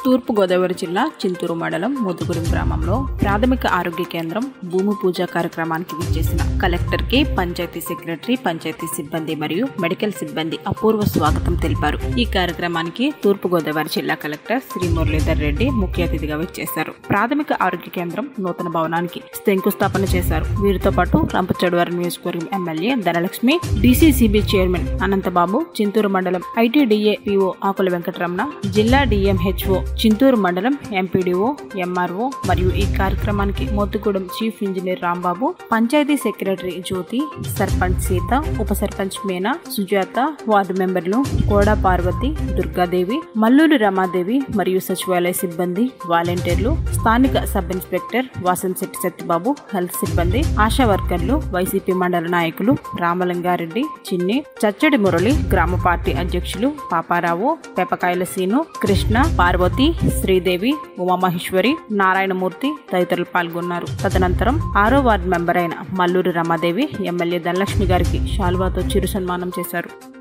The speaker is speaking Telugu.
తూర్పుగోదావరి జిల్లా చింతూరు మండలం ముదుగురిం గ్రామంలో ప్రాథమిక ఆరోగ్య కేంద్రం భూమి పూజ కార్యక్రమానికి విచ్చేసిన కలెక్టర్ కి పంచాయతీ సెక్రటరీ పంచాయతీ సిబ్బంది మరియు మెడికల్ సిబ్బంది అపూర్వ స్వాగతం తెలిపారు ఈ కార్యక్రమానికి తూర్పుగోదావరి జిల్లా కలెక్టర్ శ్రీ మురళీధర్ రెడ్డి ముఖ్య అతిథిగా విచ్చేశారు ప్రాథమిక ఆరోగ్య కేంద్రం నూతన భవనానికి శంకుస్థాపన చేశారు వీరితో పాటు రంపచోడవరం నియోజకవర్గం MLA Dhanalakshmi DCCB chairman Anantababu Chintur మండలం ఐటీడీఏ పిఓ ఆకుల వెంకటరమణ జిల్లా డిఎంహెచ్ఓ చింతూరు మండలం ఎంపీడీఓ ఎంఆర్ఓ మరియు ఈ కార్యక్రమానికి Mothugudem chief engineer Rambabu panchayat secretary Jyothi sarpanch Seetha ఉప సర్పంచ్ మీనా సుజాత వార్డు మెంబర్లు కోడా పార్వతి దుర్గాదేవి మల్లూరు రమాదేవి మరియు సచివాలయ సిబ్బంది వాలంటీర్లు స్థానిక sub inspector Vasamsetti Satyababu health సిబ్బంది ఆశా వర్కర్లు వైసీపీ మండల నాయకులు రామలింగారెడ్డి చిన్ని చచ్చడి మురళి గ్రామ పార్టీ అధ్యక్షులు పాపారావు పెపకాయల సీను కృష్ణ పార్వతి శ్రీదేవి ఉమామహేశ్వరి నారాయణమూర్తి తదితరులు పాల్గొన్నారు తదనంతరం ఆరో వార్డు మెంబర్ అయిన మల్లూరి రమాదేవి ఎమ్మెల్యే ధనలక్ష్మి గారికి శాల్వాతో చిరు సన్మానం చేశారు